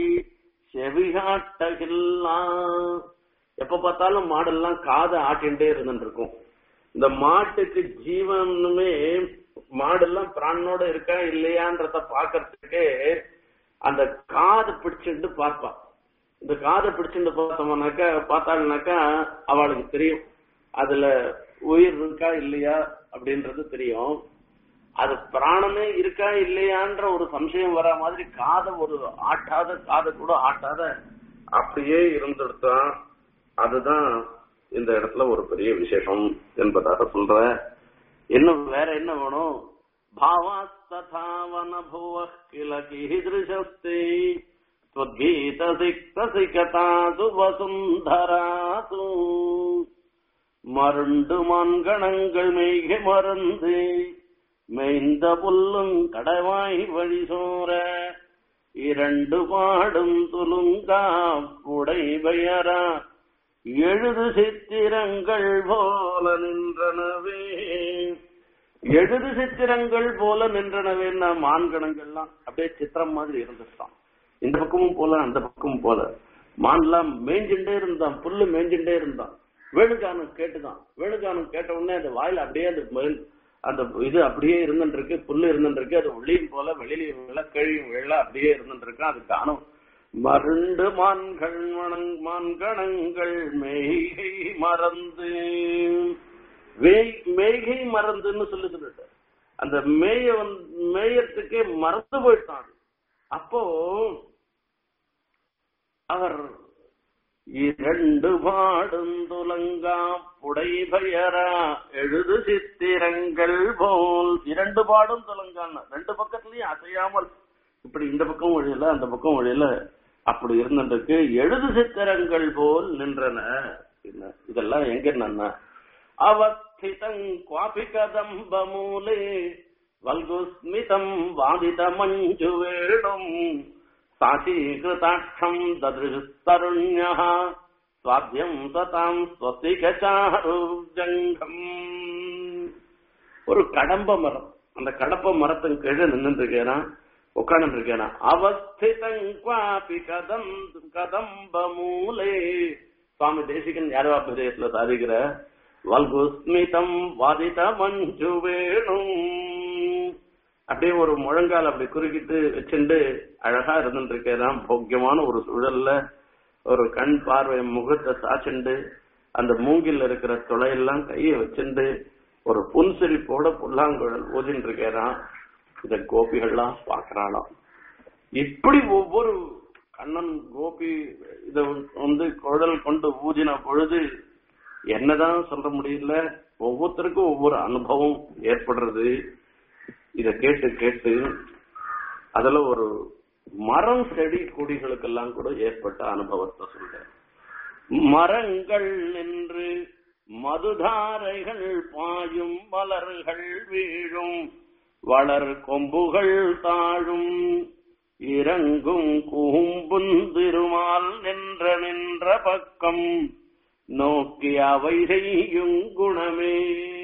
செவிகாட்டகில்லாம் எப்ப பார்த்தாலும் மாடெல்லாம் காதை ஆட்டின்டே இருந்துட்டு இருக்கும் இந்த மாட்டுக்கு ஜீவனுமே மாடெல்லாம் பிராணனோட இருக்கா இல்லையான்றத பாக்குறதுக்கு அந்த காது பிடிச்சிட்டு பார்ப்பா இந்த காதை பிடிச்சிட்டு பார்த்தோம்னாக்கா பார்த்தாள்னாக்கா அவளுக்கு தெரியும் அதுல உயிர் இருக்கா இல்லையா அப்படின்றது தெரியும் அது பிராணமே இருக்கா இல்லையான்ற ஒரு சம்சயம் வர மாதிரி காதை ஒரு ஆட்டாத காதை கூட ஆட்டாத அப்படியே இருந்துடுத்தான் அதுதான் இந்த இடத்துல ஒரு பெரிய விசேஷம் என்பதாக சொல்ற இன்னும் வேற என்ன வேணும் பாவாஸ்ததாவன புவ கில கீதிருஷஸ்தே त्वद्गीतसिक्तसिकतासु वसुन्धरासु மருண்டு மான்கணங்கள் மெய்கை மறந்து மெய்ந்த புல்லும் கடவாய் வழி சோர இரண்டு பாடும் துலுங்கா புடைபயரா எழுது சித்திரங்கள் போல நின்றனவே எழுது சித்திரங்கள் போல நின்றனவே மான்கணங்கள்லாம் அப்படியே சித்திரம் மாதிரி இருந்துட்டான் இந்த பக்கமும் போல அந்த பக்கமும் போல மான்லாம் மேய்ஞ்சுட்டே இருந்தான் புல்லு மேய்ஞ்சுட்டே இருந்தான் வேணுகானம் கேட்டுதான் வேணுகானம் கேட்ட உடனே அந்த வாயில அப்படியே அந்த மேல் அந்த இது அப்படியே இருந்துட்டு இருக்கு புல்லு இருந்துட்டு இருக்கு அது உள்ளியும் போல வெளியிலையும் விழ கழியும் விழ அப்படியே இருந்துட்டு இருக்கு அது காணும் மருண்டு மான்கள் மணங் மான்கணங்கள் மேய்கை மறந்து மேய்கை மறந்துன்னு சொல்லி சொல்லிட்டு அந்த மேய வந்து மேயத்துக்கே மறந்து போயிட்டான் அப்போ அவர் இரண்டு பாடும் துலங்கா புடைபயரா எழுது சித்திரங்கள் போல் இரண்டு பாடும் துலங்கான் ரெண்டு பக்கத்துலயும் அசையாமல் இப்படி இந்த பக்கம் ஒழியல அந்த பக்கம் ஒழியல அப்படி இருந்துருக்கு எழுது சித்திரங்கள் போல் நின்றன இதெல்லாம் எங்க என்னன்னா அவஸ்திதம் குவாபி கதம்ப மூலே வல்குஸ்மிதம் வாதித மஞ்சு வேணும் சாசீகிருதாட்சம் ததிருத்தருண்ய சுவாத்தியம் சதாம் ஸ்வசிகாரு ஜங்கம் ஒரு கடம்ப மரம் அந்த கடம்ப மரத்தின் கீழே நின்று இருக்கேன் உட்கார்ந்து இருக்கேன் அவஸ்திதம் குவாபி கதம் கதம்ப மூலே சுவாமி தேசிகன் யாரவாபிதயத்துல சாதிக்கிற வல்குஸ்மிதம் வாதித மஞ்சு வேணும் அப்படியே ஒரு முழங்கால் அப்படி குறுக்கிட்டு வச்சுட்டு அழகா இருந்துட்டு இருக்கேன் போக்கியமான ஒரு சூழல்ல ஒரு கண் பார்வை முகத்தை சாச்சுண்டு அந்த மூங்கில் இருக்கிற துளையெல்லாம் கையை வச்சுண்டு ஒரு புன்சிரிப்போட புல்லாங்குழல் ஊதின்னு இருக்கேன் இத கோபிகள்லாம் பாக்குறாளாம் இப்படி ஒவ்வொரு கண்ணன் கோபி இத வந்து குழல் கொண்டு ஊதின பொழுது என்னதான் சொல்ற முடியல ஒவ்வொருத்தருக்கும் ஒவ்வொரு அனுபவம் ஏற்படுறது இத கேட்டு கேட்டு அதுல ஒரு மரம் செடி கொடிகளுக்கெல்லாம் கூட ஏற்பட்ட அனுபவத்தை சொல்றேன் மரங்கள் நின்று மதுதாரைகள் பாயும் மலர்கள் வீழும் வளர் கொம்புகள் தாழும் இறங்கும் கூம்புந்திருமால் நின்ற நின்ற பக்கம் நோக்கி அவை செய்யும் குணமே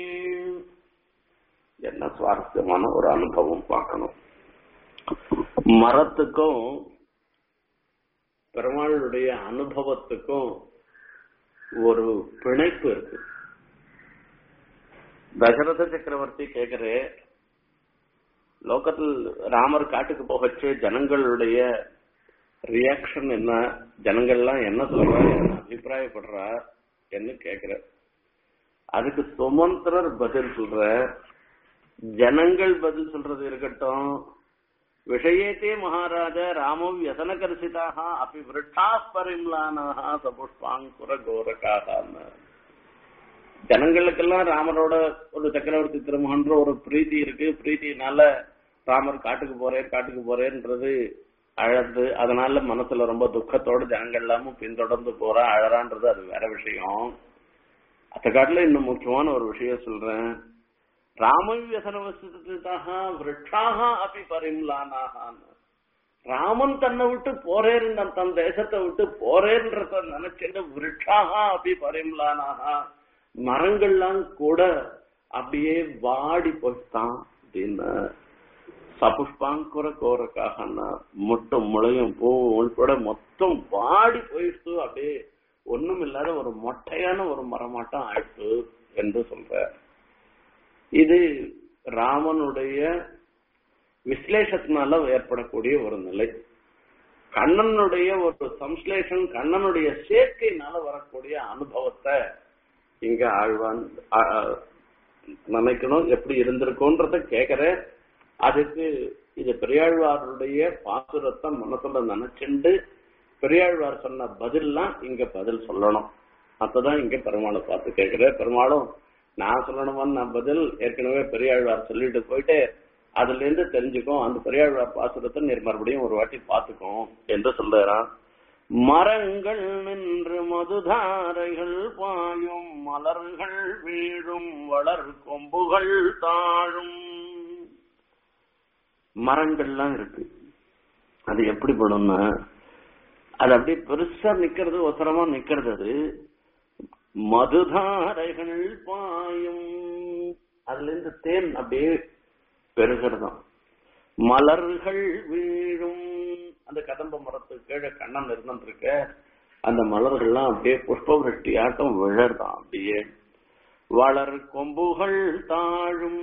என்ன சுவாரஸ்யமான ஒரு அனுபவம் பார்க்கணும் மரத்துக்கும் பெருமாளுடைய அனுபவத்துக்கும் ஒரு பிணைப்பு இருக்கு தசரத சக்கரவர்த்தி கேக்குறே லோகத்தில் ராமர் காட்டுக்கு போகச்சு ஜனங்களுடைய ரியாக்ஷன் என்ன ஜனங்கள்லாம் என்ன சொல்றா என்ன அபிப்பிராயப்படுறா என்று கேக்குற அதுக்கு சுமந்திரர் பதில் சொல்ற ஜனங்கள் பதில் சொல்றது இருக்கட்டும் விஷயத்தே மகாராஜா ராமோ வியசனகர்ஷிதாக அப்படி விருட்டா பரிம்லானாக சபுஷ்பாங்குர கோரக்காக ஜனங்களுக்கெல்லாம் ராமரோட ஒரு சக்கரவர்த்தி திருமகன்ற ஒரு பிரீத்தி இருக்கு பிரீத்தினால ராமர் காட்டுக்கு போறேன் காட்டுக்கு போறேன்றது அழது அதனால மனசுல ரொம்ப துக்கத்தோட ஜனங்கள் எல்லாமும் பின்தொடர்ந்து போறா அழறான்றது அது வேற விஷயம் அத்த காட்டுல இன்னும் முக்கியமான ஒரு விஷயம் சொல்றேன் ராமவியசனவசிதாக விரட்சாக அப்படி பரிம்லானாக ராமன் தன்னை விட்டு போறேன் தன் தேசத்தை விட்டு போறேன்றத நினைச்சுட்டு விரட்சாக அப்படி பரிம்லானாக மரங்கள்லாம் கூட அப்படியே வாடி போயிட்டான் அப்படின்னு சபுஷ்பாங்குர கோரக்காகனா மொட்டும் முளையும் பூவும் உள்பட மொத்தம் வாடி போயிடுச்சு அப்படியே ஒண்ணும் இல்லாத ஒரு மொட்டையான ஒரு மரமாட்டம் ஆயிடுச்சு என்று சொல்ற இது ராமனுடைய விஸ்லேஷத்தினால ஏற்படக்கூடிய ஒரு நிலை கண்ணனுடைய ஒரு சம்ஸ்லேஷன் கண்ணனுடைய சேர்க்கையினால வரக்கூடிய அனுபவத்தை இங்க ஆழ்வான் நினைக்கணும் எப்படி இருந்திருக்கும்ன்றத கேக்குற அதுக்கு இது பெரியாழ்வாருடைய பாசுரத்தை மனசுல நினைச்சுண்டு பெரியாழ்வார் சொன்ன பதில்லாம் இங்க பதில் சொல்லணும் அப்பதான் இங்க பெருமாளை பார்த்து கேட்கிறேன் பெருமாளும் நான் சொல்லணுமான்னு நான் பதில் ஏற்கனவே பெரியாழ்வார் சொல்லிட்டு போயிட்டு அதுல இருந்து தெரிஞ்சுக்கும் அந்த பெரியாழ்வார் பாசுரத்தை நீர் மறுபடியும் ஒரு வாட்டி பார்த்துக்கும் என்று சொல்றான் மரங்கள் நின்று மதுதாரைகள் பாயும் மலர்கள் வீழும் வளர் கொம்புகள் தாழும் மரங்கள்லாம் இருக்கு அது எப்படி படும்னா அது அப்படியே பெருசா நிக்கிறது ஒசரமா நிக்கிறது அது மதுதாரைகள் பாயும் அதுல இருந்து தேன் அப்படியே பெருகிறதாம் மலர்கள் வீழும் அந்த கதம்ப மரத்துக்கு கீழே கண்ணன் இருந்துருக்க அந்த மலர்கள்லாம் அப்படியே புஷ்ப விரட்டி ஆட்டம் விழறதாம் அப்படியே வளர் கொம்புகள் தாழும்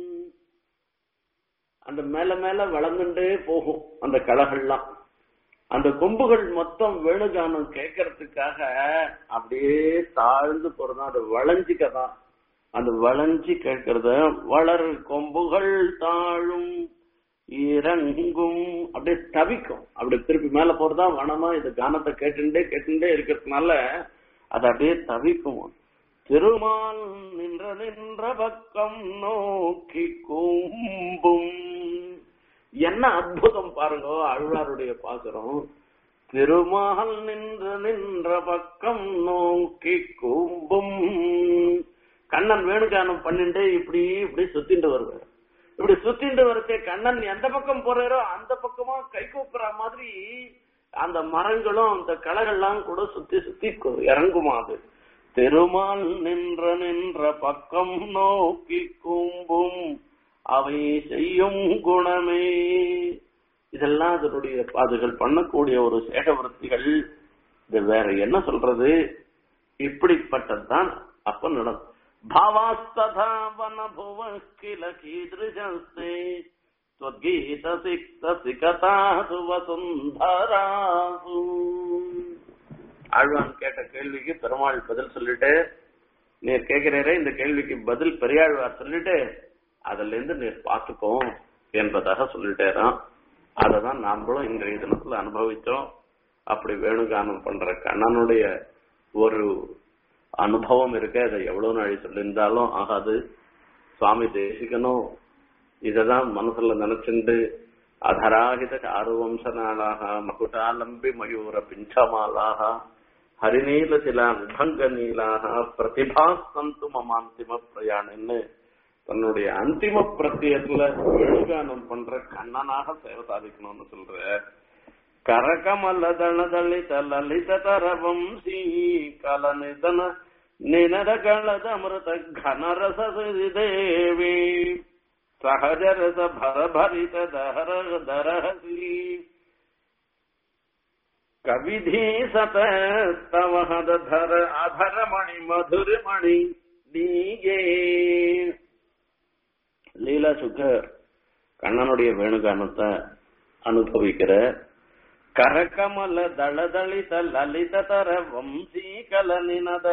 அந்த மேல மேல வளர்ந்துட்டே போகும் அந்த களைகள்லாம் அந்த கொம்புகள் மொத்தம் வேணுகானம் கேட்கறதுக்காக அப்படியே தாழ்ந்து போறதான் அது வளைஞ்சிக்கதான் அந்த வளைஞ்சி கேட்கறத வளர் கொம்புகள் தாழும் இறங்கும் அப்படியே தவிக்கும் அப்படி திருப்பி மேல போறதா வனமா இது கானத்தை கேட்டுட்டே கேட்டுட்டே இருக்கிறதுனால அது அப்படியே தவிக்கும் திருமால் நின்ற நின்ற பக்கம் நோக்கி கும்பும் என்ன அற்புதம் பாருங்க அழ்வாருடைய பாசுரம் திருமால் நின்ற நின்ற பக்கம் நோக்கி கும்பும் கண்ணன் வேணுகானம் பண்ணிட்டு இப்படி இப்படி சுத்திட்டு வருவார் இப்படி சுத்திட்டு வரச்சே கண்ணன் எந்த பக்கம் போறாரோ அந்த பக்கமா கை கூப்புற மாதிரி அந்த மரங்களும் அந்த களைகள்லாம் கூட சுத்தி சுத்தி இறங்குமா அது திருமால் நின்ற நின்ற பக்கம் நோக்கி கும்பும் அவை செய்யும் குணமே இதெல்லாம் அதனுடைய அதுகள் பண்ணக்கூடிய ஒரு சேகவர்த்திகள் இது வேற என்ன சொல்றது இப்படிப்பட்டதுதான் அப்ப நடக்கும் भावास्तथा वनभुव किल कीदृशस्ते त्वद्गीतसिक्तसिकतासु वसुन्धरासु ஆழ்வான் கேட்ட கேள்விக்கு பெருமாள் பதில் சொல்லிட்டு நீர் கேட்கிறீரே இந்த கேள்விக்கு பதில் பெரியாழ்வார் சொல்லிட்டு அதுல இருந்து நீர் பார்த்துக்கோ என்பதாக சொல்லிட்டேரான் அததான் நாமளும் இன்றைய தினத்துல அனுபவிச்சோம் அப்படி வேணுகானம் பண்ற கண்ணனுடைய ஒரு அனுபவம் இருக்க அதை எவ்வளவு நாளை சொல்லியிருந்தாலும் ஆகாது சுவாமி தேசிகனும் இததான் மனசுல நினைச்சுண்டு அதராகித சாருவம்ச நாளாக மகுடாலம்பி மயூர பிஞ்சமாலாக ஹரிநீல சிலா விபங்க நீலாக பிரதிபா சந்து மமாந்திம பிரயாணன்னு தன்னுடைய அந்திம பிரத்தியத்துல எழுகானம் பண்ற கண்ணனாக சேவை சாதிக்கணும்னு சொல்ற கரகமல தளதளித லலித தரவம்சி கலநிதன ನಿನದಗಳದ ಅಮೃತ ಘನರಸ ದೇವಿ ಸಹಜರಸ ಭರಭರಿತ ದಹರ ದರಹಸಿ ಕವಿಧಿ ಸತ ತವಹದ ಧರ ಅಧರ ಮಣಿ ಮಧುರ ಮಣಿ நீங்கே லீலா சுகர் கண்ணனுடைய வேணுகானத்தை அனுபவிக்கிற கரகமல ದಳದಳಿತ ಲಲಿತ ತರ ವಂಶೀ கலனினத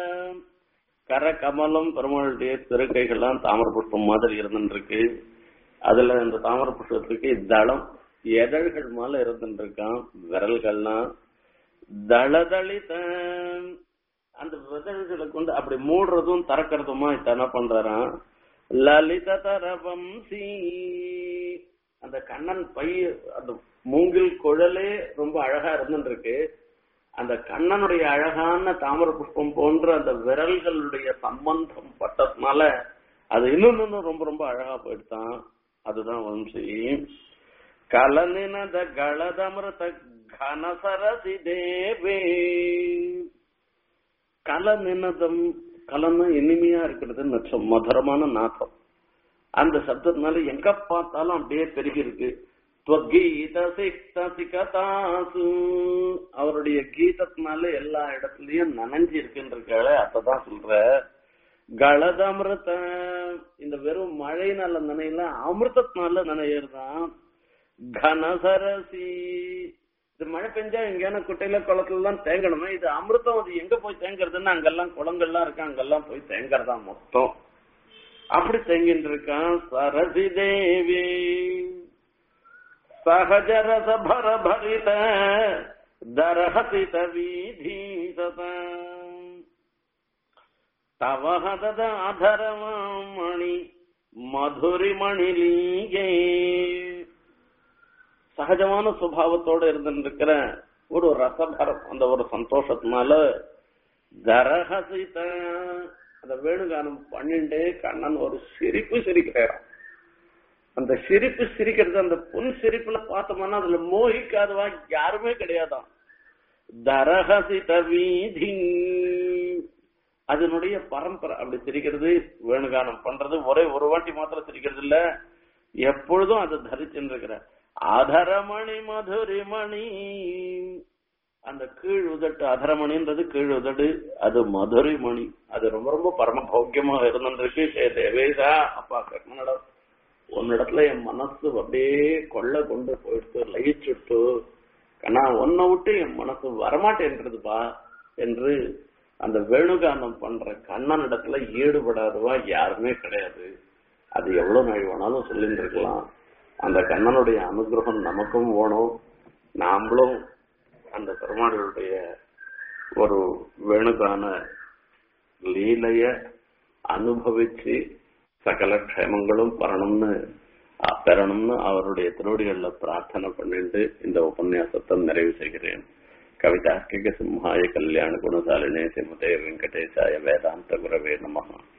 கரகமலம் பெருமாளுடைய திருக்கைகள்லாம் தாமர புஷ்பம் மாதிரி இருந்துருக்கு அதுல இந்த தாமர புஷ்பத்துக்கு தளம் எதழ்கள் மேல இருந்துருக்கான் விரல்கள்லாம் தளதளித்த அந்த விதழ்களை கொண்டு அப்படி மூடுறதும் திறக்கிறதுமா என்ன பண்றாராம் லலித தர வம்சி அந்த கண்ணன் பை அந்த மூங்கில் குழலே ரொம்ப அழகா இருந்துருக்கு அந்த கண்ணனுடைய அழகான தாமர புஷ்பம் போன்ற அந்த விரல்களுடைய சம்பந்தம் பட்டதுனால அது இன்னும் இன்னும் ரொம்ப ரொம்ப அழகா போயிடுதான் அதுதான் வம்சி கலனினத களதமிருத கனசரசி தேவே கலநினதம் கலன்னு இனிமையா இருக்கிறது மதுரமான நாக்கம் அந்த சப்தத்தினால எங்க பார்த்தாலும் அப்படியே பெருகி இருக்கு அவருடைய கீதத்தினால எல்லா இடத்துலயும் நனைஞ்சு இருக்குன்றக்கால அப்பதான் சொல்ற கலதமிருத இந்த வெறும் மழைனால நனையல அமிர்தத்தினால நனையறதான் கனசரசி இது மழை பெஞ்சா எங்கேயான குட்டையில குளத்துல எல்லாம் தேங்கணுமே இது அமிர்தம் அது எங்க போய் தேங்குறதுன்னு அங்கெல்லாம் குளங்கள்லாம் இருக்கு அங்கெல்லாம் போய் தேங்கறதா மொத்தம் அப்படி தேங்கிட்டு இருக்கான் சரசி தேவி சகஜரச பர பரித தரஹசித வீதி தவஹதத அதரமணி மதுரிமணி லீகே சகஜமான சுபாவத்தோட இருந்திருக்கிற ஒரு ரசபரம் அந்த ஒரு சந்தோஷத்தினால தரஹசித அந்த வேணுகானம் பண்ணிண்டே கண்ணன் ஒரு சிரிப்பு சிரிக்கிறாராம் அந்த சிரிப்பு சிரிக்கிறது அந்த புன் சிரிப்புல பார்த்தோம்னா அதுல மோகிக்காதவா யாருமே கிடையாதாம் தரஹசித வீதி அதனுடைய பரம்பரை அப்படி சிரிக்கிறது வேணுகானம் பண்றது ஒரே ஒரு வாட்டி மாத்திரம் சிரிக்கிறது இல்ல எப்பொழுதும் அதை தரிச்சுருக்கிற அதரமணி மதுரிமணி அந்த கீழ் உதட்டு அதரமணின்றது கீழ் உதடு அது மதுரை மணி அது ரொம்ப ரொம்ப பரம பௌக்கியமாக இருந்திருக்கு ஸ்ரீ தேவேசா அப்பா கர்மனடம் உன்னிடத்துல என் மனசு அப்படியே கொள்ள கொண்டு போயிடுத்து லயிச்சுட்டு கண்ணா உன்னை விட்டு என் மனசு வரமாட்டேன்றதுப்பா என்று அந்த வேணுகானம் பண்ற கண்ணன் இடத்துல ஈடுபடாதவா யாருமே கிடையாது அது எவ்வளவு நாள் வேணாலும் சொல்லிட்டு இருக்கலாம் அந்த கண்ணனுடைய அனுகிரகம் நமக்கும் வேணும் நாமளும் அந்த பெருமாளுடைய ஒரு வேணுகான லீலைய அனுபவிச்சு சகல க்ஷேமங்களும் பெறணும்னு பெறணும்னு அவருடைய திருவடிகள்ல பிரார்த்தனை பண்ணிட்டு இந்த உபன்யாசத்தை நிறைவு செய்கிறேன் கவிதார்க்கிக சிம்ஹாய கல்யாண குணசாலினே சிமதே வெங்கடேசாய வேதாந்த குரவே நமகா